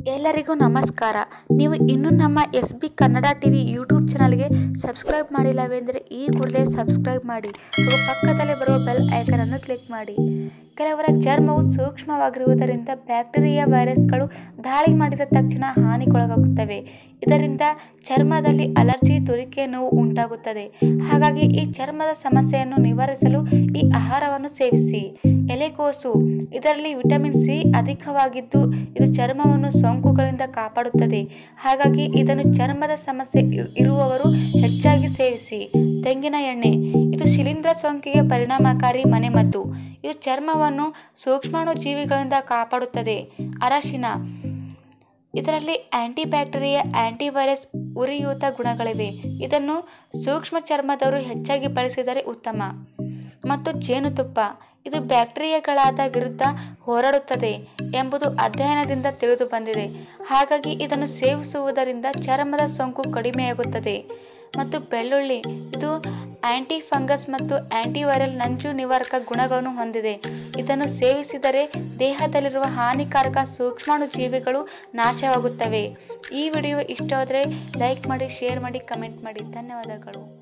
ಎಲ್ಲರಿಗೂ ನಮಸ್ಕಾರ ನೀವು ಇನ್ನೂ ನಮ್ಮ S B Kannada T V YouTube ಚಾನಲ್ಗೆ ಸಬ್ಸ್ಕ್ರೈಬ್ ಮಾಡಿಲ್ಲವೆಂದರೆ ಈ ಕೂಡಲೇ ಸಬ್ಸ್ಕ್ರೈಬ್ ಮಾಡಿ ಹಾಗೂ ಪಕ್ಕದಲ್ಲೇ ಬರುವ ಬೆಲ್ ಐಕನನ್ನು ಕ್ಲಿಕ್ ಮಾಡಿ ಕೆಲವರ ಚರ್ಮವು ಸೂಕ್ಷ್ಮವಾಗಿರುವುದರಿಂದ ಬ್ಯಾಕ್ಟೀರಿಯಾ ವೈರಸ್ಗಳು ದಾಳಿ ಮಾಡಿದ ತಕ್ಷಣ ಹಾನಿಗೊಳಗಾಗುತ್ತವೆ ಇದರಿಂದ ಚರ್ಮದಲ್ಲಿ ಅಲರ್ಜಿ ತುರಿಕೆ ನೋವು ಉಂಟಾಗುತ್ತದೆ ಹಾಗಾಗಿ ಈ ಚರ್ಮದ ಸಮಸ್ಯೆಯನ್ನು ನಿವಾರಿಸಲು ಈ ಆಹಾರವನ್ನು ಸೇವಿಸಿ ಎಲೆಕೋಸು ಇದರಲ್ಲಿ ವಿಟಮಿನ್ ಸಿ ಅಧಿಕವಾಗಿದ್ದು ಇದು ಚರ್ಮವನ್ನು ಸೋಂಕುಗಳಿಂದ ಕಾಪಾಡುತ್ತದೆ ಹಾಗಾಗಿ ಇದನ್ನು ಚರ್ಮದ ಸಮಸ್ಯೆ ಇರು- ಇರುವವರು ಹೆಚ್ಚಾಗಿ ಸೇವಿಸಿ ತೆಂಗಿನ ಎಣ್ಣೆ ಇದು ಶಿಲೀಂಧ್ರ ಸೋಂಕಿಗೆ ಪರಿಣಾಮಕಾರಿ ಮನೆಮದ್ದು ಇದು ಚರ್ಮವನ್ನು ಸೂಕ್ಷ್ಮಾಣು ಜೀವಿಗಳಿಂದ ಕಾಪಾಡುತ್ತದೆ ಅರಶಿನ ಇದರಲ್ಲಿ ಆಂಟಿ ಬ್ಯಾಕ್ಟೀರಿಯಾ ಆಂಟಿವೈರಸ್ ಉರಿಯೂತ ಗುಣಗಳಿವೆ ಇದನ್ನು ಸೂಕ್ಷ್ಮ ಚರ್ಮದವರು ಹೆಚ್ಚಾಗಿ ಬಳಸಿದರೆ ಉತ್ತಮ ಮತ್ತು ಜೇನುತುಪ್ಪ ಇದು ಬ್ಯಾಕ್ಟೀರಿಯಾಗಳಾದ ವಿರುದ್ಧ ಹೋರಾಡುತ್ತದೆ ಎಂಬುದು ಅಧ್ಯಯನದಿಂದ ತಿಳಿದು ಬಂದಿದೆ ಹಾಗಾಗಿ ಇದನ್ನು ಸೇವಿಸುವುದರಿಂದ ಚರ್ಮದ ಸೋಂಕು ಕಡಿಮೆಯಾಗುತ್ತದೆ ಮತ್ತು ಬೆಳ್ಳುಳ್ಳಿ ಇದು ಆಂಟಿ ಫಂಗಸ್ ಮತ್ತು ಆಂಟಿವೈರಲ್ ನಂಜು ನಿವಾರಕ ಗುಣಗಳನ್ನು ಹೊಂದಿದೆ ಇದನ್ನು ಸೇವಿಸಿದರೆ ದೇಹದಲ್ಲಿರುವ ಹಾನಿಕಾರಕ ಸೂಕ್ಷ್ಮಾಣು ಜೀವಿಗಳು ನಾಶವಾಗುತ್ತವೆ ಈ ವಿಡಿಯೋ ಇಷ್ಟವಾದರೆ ಲೈಕ್ ಮಾಡಿ ಶೇರ್ ಮಾಡಿ ಕಮೆಂಟ್ ಮಾಡಿ ಧನ್ಯವಾದಗಳು